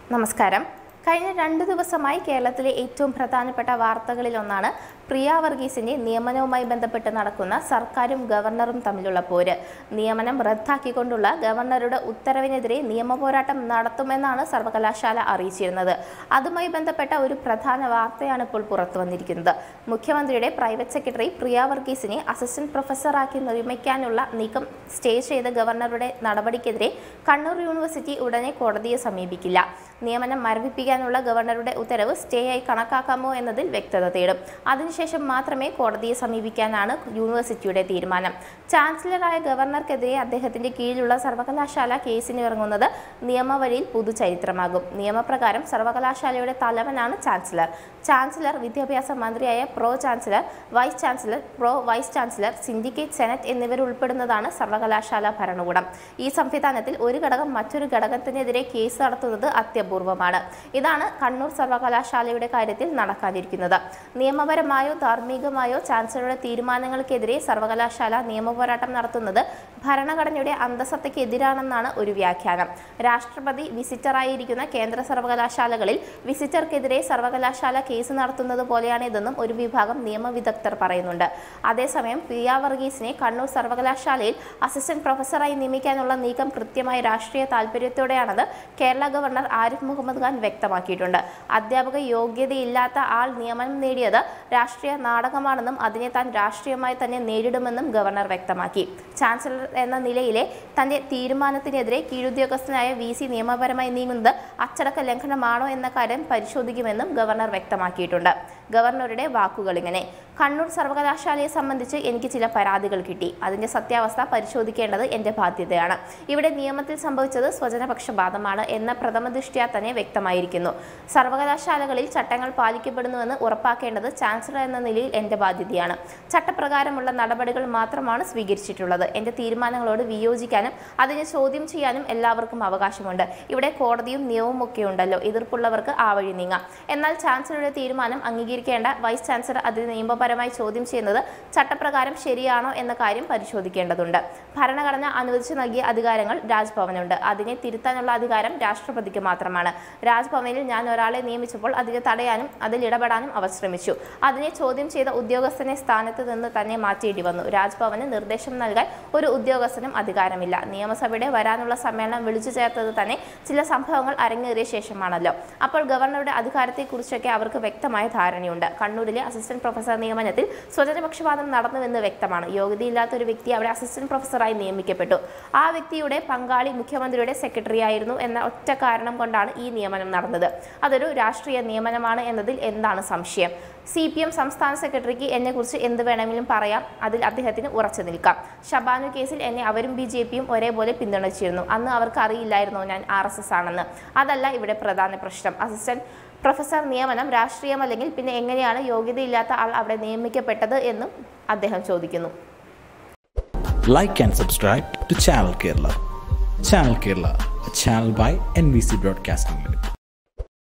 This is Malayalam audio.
നമസ്കാരം കഴിഞ്ഞ രണ്ട് ദിവസമായി കേരളത്തിലെ ഏറ്റവും പ്രധാനപ്പെട്ട വാർത്തകളിലൊന്നാണ് പ്രിയ വർഗീസിന്റെ നിയമനവുമായി ബന്ധപ്പെട്ട് നടക്കുന്ന സർക്കാരും ഗവർണറും തമ്മിലുള്ള പോര് നിയമനം റദ്ദാക്കിക്കൊണ്ടുള്ള ഗവർണറുടെ ഉത്തരവിനെതിരെ നിയമപോരാട്ടം നടത്തുമെന്നാണ് സർവകലാശാല അറിയിച്ചിരുന്നത് അതുമായി ബന്ധപ്പെട്ട ഒരു പ്രധാന വാർത്തയാണ് ഇപ്പോൾ പുറത്തു വന്നിരിക്കുന്നത് മുഖ്യമന്ത്രിയുടെ പ്രൈവറ്റ് സെക്രട്ടറി പ്രിയ വർഗീസിനെ അസിസ്റ്റന്റ് പ്രൊഫസറാക്കി നിയമിക്കാനുള്ള നീക്കം സ്റ്റേ ചെയ്ത ഗവർണറുടെ നടപടിക്കെതിരെ കണ്ണൂർ യൂണിവേഴ്സിറ്റി ഉടനെ കോടതിയെ സമീപിക്കില്ല നിയമനം മരവിപ്പിക്കാനുള്ള ഗവർണറുടെ ഉത്തരവ് സ്റ്റേ ആയി കണക്കാക്കാമോ എന്നതിൽ വ്യക്തത തേടും അതിനുശേഷം മാത്രമേ കോടതിയെ സമീപിക്കാനാണ് യൂണിവേഴ്സിറ്റിയുടെ തീരുമാനം ചാൻസലറായ ഗവർണർക്കെതിരെ അദ്ദേഹത്തിന്റെ കീഴിലുള്ള സർവകലാശാല കേസിന് ഇറങ്ങുന്നത് നിയമവഴിയിൽ പുതുചരിത്രമാകും നിയമപ്രകാരം സർവകലാശാലയുടെ തലവനാണ് ചാൻസലർ ചാൻസലർ വിദ്യാഭ്യാസ മന്ത്രിയായ pro chancellor vice chancellor pro vice chancellor syndicate senate എന്നിവരുൾപ്പെടുന്നതാണ് സർവകലാശാല ഭരണകൂടം ഈ സംവിധാനത്തിൽ ഒരു ഘടകം മറ്റൊരു ഘടകത്തിനെതിരെ കേസ് നടത്തുന്നത് അത്യപൂർവമാണ് ഇതാണ് കണ്ണൂർ സർവകലാശാലയുടെ കാര്യത്തിൽ നടക്കാതിരിക്കുന്നത് നിയമപരമായോ ധാർമ്മികമായോ ചാൻസലറുടെ തീരുമാനങ്ങൾക്കെതിരെ സർവകലാശാല നിയമപോരാട്ടം നടത്തുന്നത് ഭരണഘടനയുടെ അന്തസത്തയ്ക്ക് എതിരാണെന്നാണ് ഒരു വ്യാഖ്യാനം രാഷ്ട്രപതി വിസിറ്ററായിരിക്കുന്ന കേന്ദ്ര സർവകലാശാലകളിൽ വിസിറ്റർക്കെതിരെ സർവകലാശാല കേസ് നടത്തുന്നത് പോലെയാണിതെന്നും ഒരു വിഭാഗം നിയമവിദഗ്ധർ പറയുന്നുണ്ട് അതേസമയം പ്രിയ വർഗീസിനെ കണ്ണൂർ സർവകലാശാലയിൽ അസിസ്റ്റന്റ് പ്രൊഫസറായി നിയമിക്കാനുള്ള നീക്കം കൃത്യമായ രാഷ്ട്രീയ താല്പര്യത്തോടെയാണെന്ന് കേരള ഗവർണർ ആരിഫ് മുഹമ്മദ് ഖാൻ വ്യക്തമാക്കിയിട്ടുണ്ട് അധ്യാപക യോഗ്യതയില്ലാത്ത ആൾ നിയമനം നേടിയത് രാഷ്ട്രീയ നാടകമാണെന്നും അതിനെ താൻ രാഷ്ട്രീയമായി തന്നെ നേരിടുമെന്നും ഗവർണർ വ്യക്തമാക്കി ചാൻസലർ എന്ന നിലയിലെ തന്റെ തീരുമാനത്തിനെതിരെ കീഴുദ്യോഗസ്ഥനായ വി സി നിയമപരമായി നീങ്ങുന്നത് അച്ചടക്ക ലംഘനമാണോ എന്ന കാര്യം പരിശോധിക്കുമെന്നും ഗവർണർ വ്യക്തമാക്കിയിട്ടുണ്ട് ഗവർണറുടെ വാക്കുകൾ ഇങ്ങനെ കണ്ണൂർ സർവകലാശാലയെ സംബന്ധിച്ച് എനിക്ക് ചില പരാതികൾ കിട്ടി അതിന്റെ സത്യാവസ്ഥ പരിശോധിക്കേണ്ടത് എന്റെ ബാധ്യതയാണ് ഇവിടെ നിയമത്തിൽ സംഭവിച്ചത് സ്വജനപക്ഷപാതമാണ് എന്ന പ്രഥമ ദൃഷ്ട്യാ തന്നെ വ്യക്തമായിരിക്കുന്നു സർവകലാശാലകളിൽ ചട്ടങ്ങൾ പാലിക്കപ്പെടുന്നുവെന്ന് ഉറപ്പാക്കേണ്ടത് ചാൻസലർ എന്ന നിലയിൽ എന്റെ ബാധ്യതയാണ് ചട്ടപ്രകാരമുള്ള നടപടികൾ മാത്രമാണ് സ്വീകരിച്ചിട്ടുള്ളത് എന്റെ തീരുമാനങ്ങളോട് വിയോജിക്കാനും അതിനെ ചോദ്യം ചെയ്യാനും എല്ലാവർക്കും അവകാശമുണ്ട് ഇവിടെ കോടതിയും നിയമവും ഒക്കെ ഉണ്ടല്ലോ എതിർപ്പുള്ളവർക്ക് ആ വഴി നീങ്ങാം എന്നാൽ ചാൻസലറുടെ തീരുമാനം അംഗീകരിക്കേണ്ട വൈസ് ചാൻസലർ അതിന് നിയമപരമായി ചോദ്യം ചെയ്യുന്നത് ചട്ടപ്രകാരം ശരിയാണോ എന്ന കാര്യം പരിശോധിക്കേണ്ടതുണ്ട് ഭരണഘടന അനുവദിച്ചു നൽകിയ അധികാരങ്ങൾ രാജ്ഭവനുണ്ട് അതിനെ തിരുത്താനുള്ള അധികാരം രാഷ്ട്രപതിക്ക് മാത്രമാണ് രാജ്ഭവനിൽ ഞാൻ ഒരാളെ നിയമിച്ചപ്പോൾ അതിനെ തടയാനും അതിൽ ഇടപെടാനും അവർ ശ്രമിച്ചു അതിനെ ചോദ്യം ചെയ്ത ഉദ്യോഗസ്ഥനെ സ്ഥാനത്ത് നിന്ന് തന്നെ മാറ്റേണ്ടി വന്നു രാജ്ഭവന് നിർദ്ദേശം നൽകാൻ ഒരു ഉദ്യോഗസ്ഥനും അധികാരമില്ല നിയമസഭയുടെ വരാനുള്ള സമ്മേളനം വിളിച്ചു ചേർത്തത് തന്നെ ചില സംഭവങ്ങൾ അരങ്ങേറിയ ശേഷമാണല്ലോ അപ്പോൾ ഗവർണറുടെ അധികാരത്തെക്കുറിച്ചൊക്കെ അവർക്ക് വ്യക്തമായ ധാരണയുണ്ട് കണ്ണൂരിലെ അസിസ്റ്റന്റ് പ്രൊഫസർ നിയമനത്തിൽ സ്വജനപക്ഷപാതം നടന്നുവെന്ന് വ്യക്തമാണ് യോഗ്യതയില്ലാത്ത ഒരു വ്യക്തി അവിടെ അസിസ്റ്റന്റ് പ്രൊഫസറായി നിയമിക്കപ്പെട്ടു ആ വ്യക്തിയുടെ പങ്കാളി മുഖ്യമന്ത്രിയുടെ സെക്രട്ടറി ആയിരുന്നു എന്ന ഒറ്റ കാരണം കൊണ്ടാണ് ഈ നിയമനം നടന്നത് അതൊരു രാഷ്ട്രീയ നിയമനമാണ് എന്നതിൽ എന്താണ് സംശയം സി പി എം സംസ്ഥാന സെക്രട്ടറിക്ക് എന്നെക്കുറിച്ച് എന്ത് വേണമെങ്കിലും പറയാം അതിൽ അദ്ദേഹത്തിന് ഉറച്ചു നിൽക്കാം ഷബാനു കേസിൽ എന്നെ അവരും ബി ജെ പിയും ഒരേപോലെ പിന്തുണച്ചിരുന്നു അന്ന് അവർക്ക് അറിയില്ലായിരുന്നോ ഞാൻ ആർ എസ് എസ് ആണെന്ന് അതല്ല ഇവിടെ പ്രധാന പ്രശ്നം അസിസ്റ്റന്റ് പ്രൊഫസർ നിയമനം രാഷ്ട്രീയമല്ലെങ്കിൽ പിന്നെ എങ്ങനെയാണ് യോഗ്യതയില്ലാത്ത ആൾ അവിടെ നിയമിക്കപ്പെട്ടത് എന്നും അദ്ദേഹം ചോദിക്കുന്നു like and subscribe to Channel Kerala. Channel Kerala, a channel by NBC Broadcasting Limited.